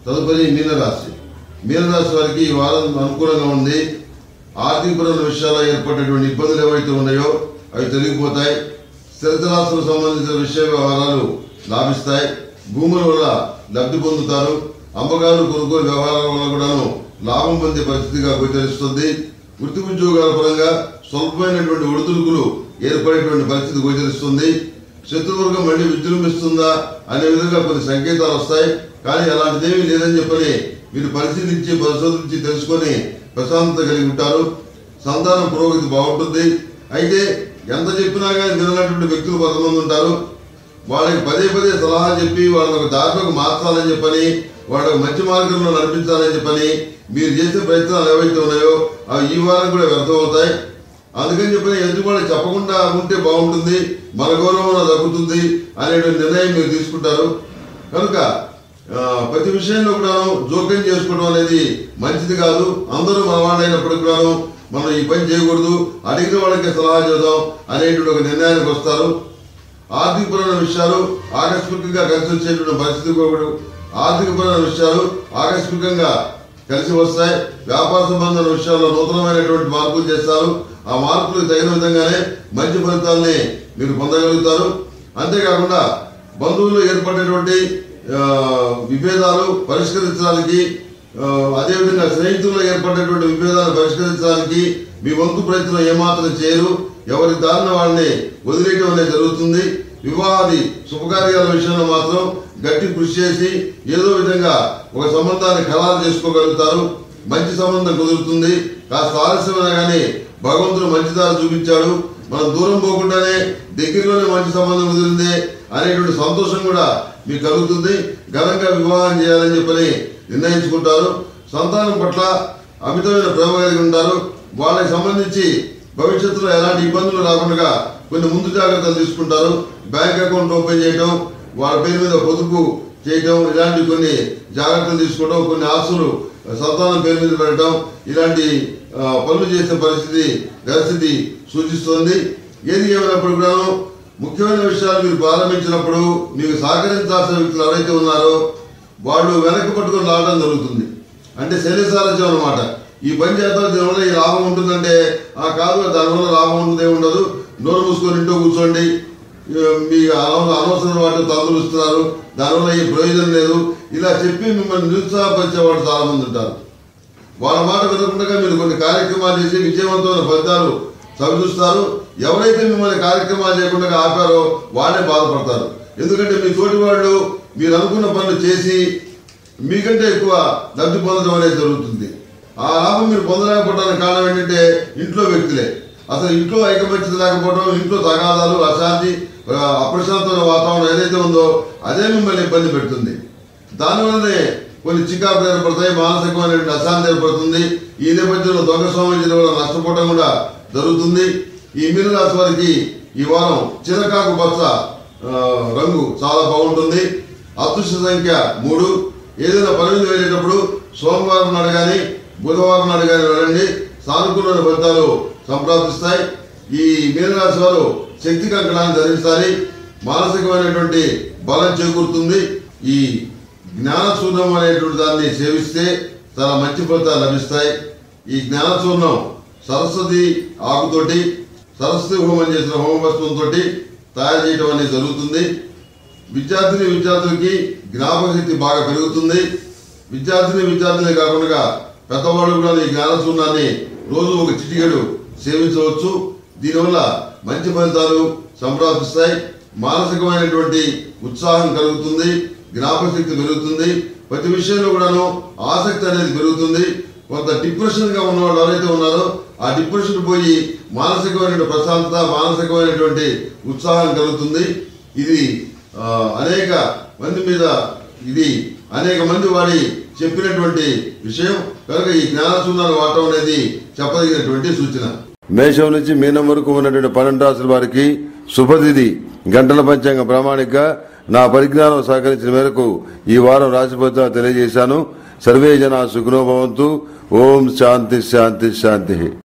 తదుపరి మీనరాశి మీనరాశి వారికి ఈ వారం అనుకూలంగా ఉంది ఆర్థికపరమైన విషయాల్లో ఏర్పడినటువంటి ఇబ్బందులు ఏవైతే ఉన్నాయో అవి తొలగిపోతాయి స్థిరచరాస్తులకు సంబంధించిన విషయ వ్యవహారాలు లాభిస్తాయి భూముల వల్ల లబ్ధి పొందుతారు అమ్మకాలు కొనుగోలు వ్యవహారాల వల్ల కూడాను లాభం పొందే పరిస్థితిగా గోచరిస్తుంది వృత్తి ఉద్యోగాల పరంగా స్వల్పమైనటువంటి ఒడిదుడుకులు ఏర్పడేటువంటి పరిస్థితి గోచరిస్తుంది శత్రువర్గం మళ్ళీ విజృంభిస్తుందా అనే విధంగా కొన్ని సంకేతాలు వస్తాయి కానీ అలాంటిదేమీ లేదని చెప్పని మీరు పరిశీలించి పరిశోధించి తెలుసుకొని ప్రశాంతత కలిగి ఉంటారు సంతానం పురోగతి బాగుంటుంది అయితే ఎంత చెప్పినా కానీ విననటువంటి వ్యక్తులు కొంతమంది ఉంటారు వాళ్ళకి పదే పదే సలహా చెప్పి వాళ్ళని ఒక దారిలోకి మార్చాలని చెప్పని వాళ్ళకి మంచి మార్గంలో నడిపించాలని చెప్పని మీరు చేసే ప్రయత్నాలు ఏవైతే ఉన్నాయో అవి ఈ వారం కూడా వ్యర్థం అవుతాయి అందుకని చెప్పి ఎందుకు వాళ్ళకి చెప్పకుండా ఉంటే బాగుంటుంది మన గౌరవం దక్కుతుంది అనేటువంటి నిర్ణయం మీరు తీసుకుంటారు కనుక ఆ, ప్రతి విషయంలో కూడాను జోక్యం చేసుకోవడం అనేది మంచిది కాదు అందరూ మన వాళ్ళైనప్పటికీ కూడాను మనం ఈ పని చేయకూడదు అడిగిన వాళ్ళకి సలహా చేద్దాం అనేటువంటి ఒక నిర్ణయానికి వస్తారు ఆర్థికపరమైన విషయాలు ఆకస్మికంగా కలిసి వచ్చేటువంటి పరిస్థితి కూడా ఆర్థికపరమైన విషయాలు ఆకస్మికంగా కలిసి వస్తాయి వ్యాపార సంబంధమైన విషయాల్లో నూతనమైనటువంటి మార్పులు చేస్తారు ఆ మార్పులకు తగిన విధంగానే మంచి ఫలితాలని మీరు పొందగలుగుతారు అంతేకాకుండా బంధువులు ఏర్పడినటువంటి ఆ, విభేదాలు పరిష్కరించడానికి ఆ, అదేవిధంగా స్నేహితుల్లో ఏర్పడినటువంటి విభేదాలు పరిష్కరించడానికి మీ వంతు ప్రయత్నం ఏమాత్రం చేయరు ఎవరి దారిన వాళ్ళని వదిలేయడం అనేది జరుగుతుంది వివాహాది శుభకార్యాల విషయంలో మాత్రం గట్టి కృషి చేసి ఏదో విధంగా ఒక సంబంధాన్ని ఖరారు చేసుకోగలుగుతారు మంచి సంబంధం కుదురుతుంది కాస్త ఆలస్యమైనా కానీ భగవంతుడు మంచి దారి చూపించాడు మనం దూరం పోకుండానే దగ్గరలోనే మంచి సంబంధం కుదిరింది అనేటువంటి సంతోషం కూడా మీకు కలుగుతుంది ఘనంగా వివాహం చేయాలని చెప్పని నిర్ణయించుకుంటారు సంతానం పట్ల అమితమైన ప్రేమ కలిగి ఉంటారు వాళ్ళకి సంబంధించి భవిష్యత్తులో ఎలాంటి ఇబ్బందులు రాకుండా కొన్ని ముందు జాగ్రత్తలు తీసుకుంటారు బ్యాంక్ అకౌంట్ ఓపెన్ చేయడం వాళ్ళ పేరు మీద పొదుపు చేయటం ఇలాంటి కొన్ని జాగ్రత్తలు తీసుకోవడం కొన్ని ఆస్తులు సంతానం పేరు మీద పెట్టడం ఇలాంటి ఆ, పనులు చేసే పరిస్థితి పరిస్థితి సూచిస్తోంది ఏది ఏమైనప్పుడు కూడాను ముఖ్యమైన విషయాలు మీరు ప్రారంభించినప్పుడు మీకు సహకరించాల్సిన వ్యక్తులు ఎవరైతే ఉన్నారో వాళ్ళు వెనక్కి పట్టుకొని రావడం జరుగుతుంది అంటే శని సారథ్యం అనమాట ఈ పని చేద్దాం దీనివల్ల ఈ లాభం ఉంటుందంటే ఆ కాదు దానివల్ల లాభం ఉంటుంది ఏమి ఉండదు నోరు మూసుకొని ఇంట్లో కూర్చోండి ఈ మీ అనవ- అనవసరమైన వాటిని తగులుస్తున్నారు దానివల్ల ఈ ప్రయోజనం లేదు ఇలా చెప్పి మిమ్మల్ని నిరుత్సాహపరిచే వాళ్ళు చాలా మంది ఉంటారు వాళ్ళ మాట వినకుండా మీరు కొన్ని కార్యక్రమాలు చేసి విజయవంతమైన ఫలితాలు చవిచూస్తారు ఎవరైతే మిమ్మల్ని కార్యక్రమాలు చేయకుండా ఆపారో వాళ్ళే బాధపడతారు ఎందుకంటే మీ తోటి వాళ్ళు మీరు అనుకున్న పనులు చేసి మీకంటే ఎక్కువ లబ్ధి పొందడం అనేది జరుగుతుంది ఆ లాభం మీరు పొందలేకపోవడానికి కారణం ఏంటంటే ఇంట్లో వ్యక్తులే అసలు ఇంట్లో ఐకమత్యత లేకపోవడం ఇంట్లో తగాదాలు అశాంతి ఆ, అప్రశాంతమైన వాతావరణం ఏదైతే ఉందో అదే మిమ్మల్ని ఇబ్బంది పెడుతుంది దానివల్లనే కొన్ని చికాకులు ఏర్పడతాయి మానసికమైనటువంటి అశాంతి ఏర్పడుతుంది ఈ నేపథ్యంలో దొంగ స్వామీజీల వల్ల నష్టపోవడం కూడా జరుగుతుంది ఈ మీనరాశి వారికి ఈ వారం చిరకాకు పచ్చ ఆ, రంగు చాలా బాగుంటుంది అదృష్ట సంఖ్య మూడు ఏదైనా పని మీద వెళ్ళేటప్పుడు సోమవారం నాడు కానీ బుధవారం నాడు కానీ వెళ్ళండి సానుకూలమైన ఫలితాలు సంప్రాప్తిస్తాయి ఈ మీనరాశి వారు శక్తి కంకణాన్ని ధరించాలి మానసికమైనటువంటి బలం చేకూరుతుంది ఈ జ్ఞానచూర్ణం అనేటువంటి దాన్ని సేవిస్తే చాలా మంచి ఫలితాలు లభిస్తాయి ఈ జ్ఞానచూర్ణం సరస్వతి ఆకుతోటి సరస్వతి హోమం చేసిన హోమవస్త్రంతో తయారు చేయడం అనేది జరుగుతుంది విద్యార్థిని విద్యార్థులకి జ్ఞాపక శక్తి బాగా పెరుగుతుంది విద్యార్థిని విద్యార్థులే కాకుండా పెద్దవాళ్ళు కూడా ఈ జ్ఞానచూర్ణాన్ని రోజు ఒక చిటికెడు సేవించవచ్చు దీనివల్ల మంచి ఫలితాలు సంప్రాప్తిస్తాయి మానసికమైనటువంటి ఉత్సాహం కలుగుతుంది జ్ఞాపక శక్తి పెరుగుతుంది ప్రతి విషయంలో కూడాను ఆసక్తి అనేది పెరుగుతుంది కొంత డిప్రెషన్ గా ఉన్న వాళ్ళు ఎవరైతే ఉన్నారో ఆ డిప్రెషన్ పోయి మానసికమైనటువంటి ప్రశాంతత మానసికమైనటువంటి ఉత్సాహం కలుగుతుంది ఇది ఆ, అనేక మంది మీద ఇది అనేక మంది వాడి చెప్పినటువంటి విషయం కనుక ఈ జ్ఞానశూన్యాన్ని వాడటం అనేది చెప్పదగినటువంటి సూచన మేషం నుంచి మీనం వరకు ఉన్నటువంటి పన్నెండు రాసుల వారికి శుభతిథి గంటల పంచాంగ ప్రామాణిక నా పరిజ్ఞానం సహకరించిన మేరకు ఈ వారం రాశి ఫలితాలు తెలియజేశాను సర్వే జన సుఖనోభవంతు ఓం శాంతి శాంతి శాంతి